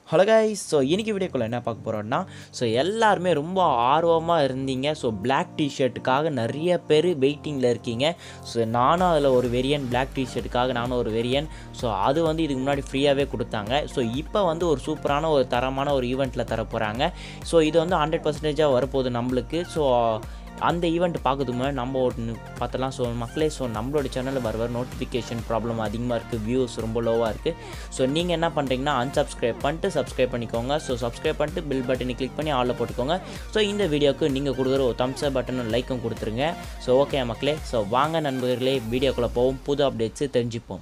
hello guys so இன்னைக்கு வீடியோக்குள்ள என்ன பார்க்க போகிறோம்னா ஸோ எல்லாருமே ரொம்ப ஆர்வமாக இருந்தீங்க ஸோ Black டிஷர்ட்டுக்காக நிறைய பேர் வெயிட்டிங்கில் இருக்கீங்க ஸோ நானும் அதில் ஒரு வெரியன் Black டிஷர்ட்டுக்காக நானும் ஒரு வெரியன் ஸோ அது வந்து இதுக்கு முன்னாடி ஃப்ரீயாகவே கொடுத்தாங்க ஸோ இப்போ வந்து ஒரு சூப்பரான ஒரு தரமான ஒரு ஈவெண்ட்டில் தர போகிறாங்க ஸோ இது வந்து ஹண்ட்ரட் பர்சன்டேஜாக வரப்போகுது நம்மளுக்கு ஸோ அந்த ஈவெண்ட் பார்க்கறதுக்கு முன்னாடி நம்ம ஒன்று பார்த்தலாம் ஸோ மக்களே ஸோ நம்மளோட சேனலில் வர வர நோட்டிஃபிகேஷன் ப்ராப்ளம் அதிகமாக இருக்குது வியூஸ் ரொம்ப லோவாக இருக்குது ஸோ நீங்கள் என்ன பண்ணுறீங்கன்னா unsubscribe பண்ணிட்டு சப்ஸ்கிரைப் பண்ணிக்கோங்க ஸோ சப்ஸ்கிரைப் பண்ணிட்டு பில் பட்டனை கிளிக் பண்ணி ஆளில் போட்டுக்கோங்க ஸோ இந்த வீடியோக்கு நீங்கள் கொடுக்குற ஒரு தம்ஸ் அப் பட்டனும் லைக்கும் கொடுத்துருங்க ஸோ ஓகே மக்களே ஸோ வாங்க நண்பர்களே வீடியோக்குள்ளே போவோம் புது அப்டேட்ஸு தெரிஞ்சுப்போம்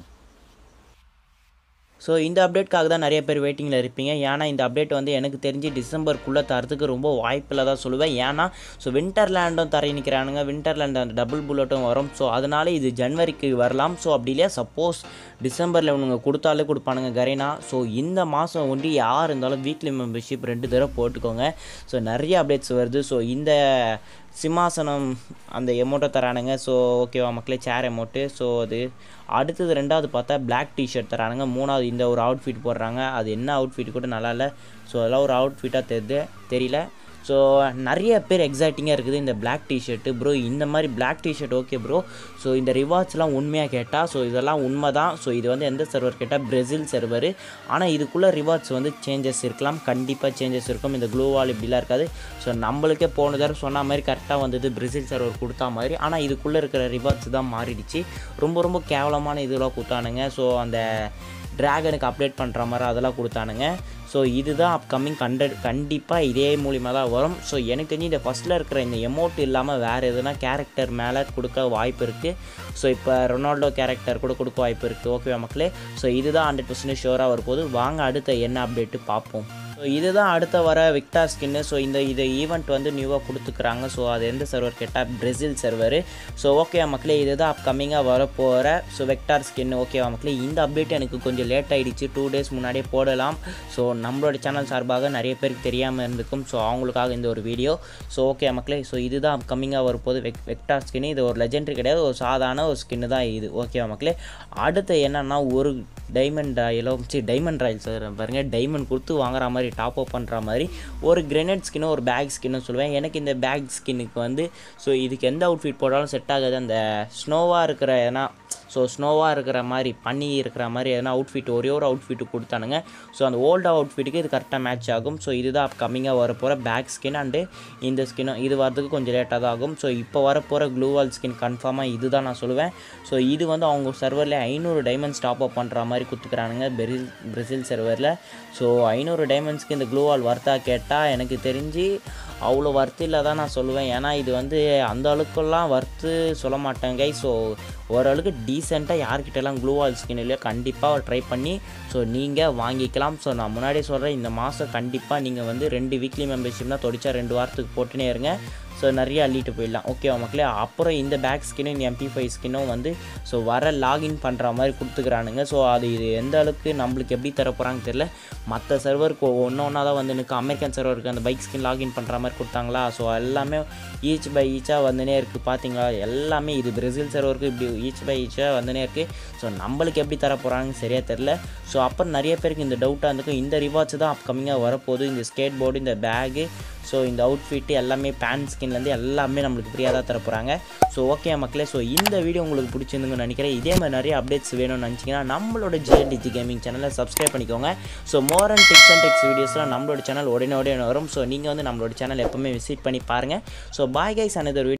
ஸோ இந்த அப்டேட்காக தான் நிறைய பேர் வெயிட்டிங்கில் இருப்பீங்க ஏன்னா இந்த அப்டேட் வந்து எனக்கு தெரிஞ்சு டிசம்பருக்குள்ளே தரத்துக்கு ரொம்ப வாய்ப்பில் தான் சொல்லுவேன் ஏன்னா ஸோ விண்டர்லேண்டும் தர நிற்கிறானுங்க விண்டர்லேண்ட் அந்த டபுள் புல்லட்டும் வரும் ஸோ அதனால இது ஜனவரிக்கு வரலாம் ஸோ அப்படி இல்லையா சப்போஸ் டிசம்பரில் இவனுங்க கொடுத்தாலே கொடுப்பானுங்க கரீனா ஸோ இந்த மாதம் ஒண்டி யார் இருந்தாலும் வீக்லி மெம்பர்ஷிப் ரெண்டு தடவை போட்டுக்கோங்க ஸோ நிறைய அப்டேட்ஸ் வருது ஸோ இந்த சிம்மாசனம் அந்த எமௌண்ட்டை தரானுங்க ஸோ ஓகேவா மக்களே சேர் எமௌண்ட்டு ஸோ அது அடுத்தது ரெண்டாவது பார்த்தா Black டிஷர்ட் தரானுங்க மூணாவது இந்த ஒரு அவுட்ஃபிட் போடுறாங்க அது என்ன அவுட்ஃபிட் கூட நல்லா இல்லை ஸோ அதெல்லாம் ஒரு அவுட்ஃபிட்டாக தெரியுது தெரியல ஸோ நிறைய பேர் எக்ஸைட்டிங்காக இருக்குது இந்த Black டிஷர்ட்டு ப்ரோ இந்த மாதிரி Black T shirt okay bro so இந்த ரிவார்ட்ஸ்லாம் உண்மையாக கேட்டால் ஸோ இதெல்லாம் உண்மை தான் ஸோ இது வந்து எந்த சர்வர் கேட்டால் பிரேசில் சர்வர் ஆனால் இதுக்குள்ளே ரிவார்ட்ஸ் வந்து சேஞ்சஸ் இருக்கலாம் கண்டிப்பாக சேஞ்சஸ் இருக்கும் இந்த க்ளூ வால் இப்படிலாம் இருக்காது ஸோ நம்மளுக்கே போன தடவை சொன்ன மாதிரி கரெக்டாக வந்தது பிரேசில் சர்வர் கொடுத்தா மாதிரி ஆனால் இதுக்குள்ளே இருக்கிற ரிவார்ட்ஸ் தான் மாறிடுச்சு ரொம்ப ரொம்ப கேவலமான இதெல்லாம் கொடுத்தானுங்க ஸோ அந்த ட்ராகனுக்கு அப்டேட் பண்ணுற மாதிரி அதெல்லாம் கொடுத்தானுங்க ஸோ இதுதான் அப்கமிங் கண்டட் கண்டிப்பாக இதே மூலிமா தான் வரும் ஸோ எனக்கு தெரிஞ்சு இந்த ஃபஸ்ட்டில் இருக்கிற இந்த எமௌண்ட் இல்லாமல் வேறு எதுனா கேரக்டர் மேலே கொடுக்க வாய்ப்பு இருக்குது ஸோ இப்போ ரொனால்டோ கேரக்டர் கூட கொடுக்க வாய்ப்பு இருக்குது ஓகேவா மக்களே ஸோ இதுதான் ஹண்ட்ரட் பர்சன்ட் ஷோராக வரப்போகுது வாங்க அடுத்த என்ன அப்டேட்டு பார்ப்போம் ஸோ இதுதான் அடுத்த வர விக்டார் ஸ்கின்னு ஸோ இந்த இது ஈவெண்ட் வந்து நியூவாக கொடுத்துக்கிறாங்க ஸோ அது எந்த சர்வர் கேட்டால் பிரேசில் சர்வர் ஸோ ஓகே மக்களே இதுதான் அப்கமிங்காக வரப்போகிற ஸோ வெக்டார் ஸ்கின் ஓகேவா மக்களே இந்த அப்டேட் எனக்கு கொஞ்சம் லேட் ஆகிடுச்சு டூ டேஸ் முன்னாடியே போடலாம் ஸோ நம்மளோட சேனல் சார்பாக நிறைய பேருக்கு தெரியாமல் இருந்திருக்கும் ஸோ அவங்களுக்காக இந்த ஒரு வீடியோ ஸோ ஓகே மக்களே ஸோ இதுதான் அப்கமிங்காக வரப்போகுது வெக் வெக்டார் ஸ்கின் இது ஒரு லெஜெண்டரி கிடையாது ஒரு சாதாரண ஒரு ஸ்கின்னு தான் இது ஓகேவா மக்களே அடுத்து என்னன்னா ஒரு டைமண்ட் ராயலோ சரி டைமண்ட் ராயல் சார் பாருங்க டைமண்ட் கொடுத்து வாங்குற மாதிரி டாப் அப் பண்ணுற மாதிரி ஒரு கிரெனேட் ஸ்கின்னு ஒரு பேக் ஸ்கின்னு சொல்லுவேன் எனக்கு இந்த பேக் ஸ்கின்னுக்கு வந்து ஸோ இதுக்கு எந்த அவுட்ஃபிட் போட்டாலும் செட் ஆகாது அந்த ஸ்னோவாக இருக்கிற ஏன்னா ஸோ ஸ்னோவாக இருக்கிற மாதிரி பண்ணி இருக்கிற மாதிரி எதனா அவுட்ஃபிட் ஒரே ஒரு அவுட்ஃபிட்டு கொடுத்தானுங்க ஸோ அந்த ஓல்டு அவுட்ஃபிட்டுக்கு இது கரெக்டாக மேட்ச் ஆகும் ஸோ இதுதான் அப்கமிங்காக வரப்போகிற பேக் ஸ்கின் அண்டு இந்த ஸ்கின்னும் இது வரதுக்கு கொஞ்சம் லேட்டாக தான் ஆகும் ஸோ இப்போ வரப்போகிற க்ளூவால் ஸ்கின் கன்ஃபார்மாக இது தான் நான் சொல்லுவேன் ஸோ இது வந்து அவங்க சர்வரில் ஐநூறு டைமண்ட்ஸ் டாப் அப் பண்ணுற மாதிரி கொடுத்துக்கிறானுங்க பெரில் பிரேசில் சர்வரில் ஸோ ஐநூறு டைமண்ட்ஸ்க்கு இந்த க்ளூவால் வர்த்தா கேட்டால் எனக்கு தெரிஞ்சு அவ்வளோ வர்த்து இல்லை தான் நான் சொல்லுவேன் ஏன்னா இது வந்து அந்த அளவுக்குலாம் வர்த்து சொல்ல மாட்டேங்க ஸோ ஓரளவுக்கு டீசெண்டாக யார்கிட்டலாம் க்ளூ வால் ஸ்கின் இல்லையோ கண்டிப்பாக ட்ரை பண்ணி ஸோ நீங்கள் வாங்கிக்கலாம் ஸோ நான் முன்னாடியே சொல்கிறேன் இந்த மாதம் கண்டிப்பாக நீங்கள் வந்து ரெண்டு வீக்லி மெம்பர்ஷிப்னா தொடிச்சா ரெண்டு வாரத்துக்கு போட்டுனே இருங்க ஸோ நிறைய அள்ளிட்டு போயிடலாம் ஓகேவா மக்களே அப்புறம் இந்த பேக் ஸ்கின்னும் இந்த எம்பி ஃபைவ் ஸ்கின்னும் வந்து ஸோ வர லாகின் பண்ணுற மாதிரி கொடுத்துக்கிறானுங்க ஸோ அது இது எந்த அளவுக்கு நம்மளுக்கு எப்படி தர போகிறாங்க தெரில மற்ற சர்வருக்கு ஒன்று ஒன்றா தான் வந்து எனக்கு அமெரிக்கன் சர்வருக்கு அந்த பைக் ஸ்கின் லாகின் பண்ணுற மாதிரி கொடுத்தாங்களா ஸோ எல்லாமே ஈச் பை ஈச்சாக வந்துனே இருக்குது பார்த்தீங்களா எல்லாமே இது பிரேசில் சர்வருக்கு இப்படி ஈச் பை ஈச்சாக வந்துனே இருக்குது ஸோ நம்மளுக்கு எப்படி தர போகிறாங்கன்னு சரியாக தெரில ஸோ அப்புறம் நிறைய பேருக்கு இந்த டவுட்டாக இருந்துக்கும் இந்த ரிவார்ட்ஸ் தான் அப்கமிங்காக வரப்போகுது இந்த ஸ்கேட் போர்டு இந்த பேகு ஸோ இந்த அவுட்ஃபிட்டு எல்லாமே பேண்ட் ஸ்கின்லேருந்து எல்லாமே நம்மளுக்கு ஃப்ரீயாக தான் தர போகிறாங்க ஸோ ஓகே மக்களே ஸோ இந்த வீடியோ உங்களுக்கு பிடிச்சிருந்துங்கன்னு நினைக்கிறேன் இதே மாதிரி நிறைய அப்டேட்ஸ் வேணும்னு நினச்சிங்கன்னா நம்மளோட ஜிஎல்டிஜி கேமிங் சேனலை சப்ஸ்கிரைப் பண்ணிக்கோங்க so more and tips and techs வீடியோஸ்லாம் நம்மளோட சேனல் உடனே உடனே வரும் ஸோ நீங்கள் வந்து நம்மளோட சேனல் எப்போவுமே விசிட் பண்ணி பாருங்கள் ஸோ பாய் கைஸ் அனதர்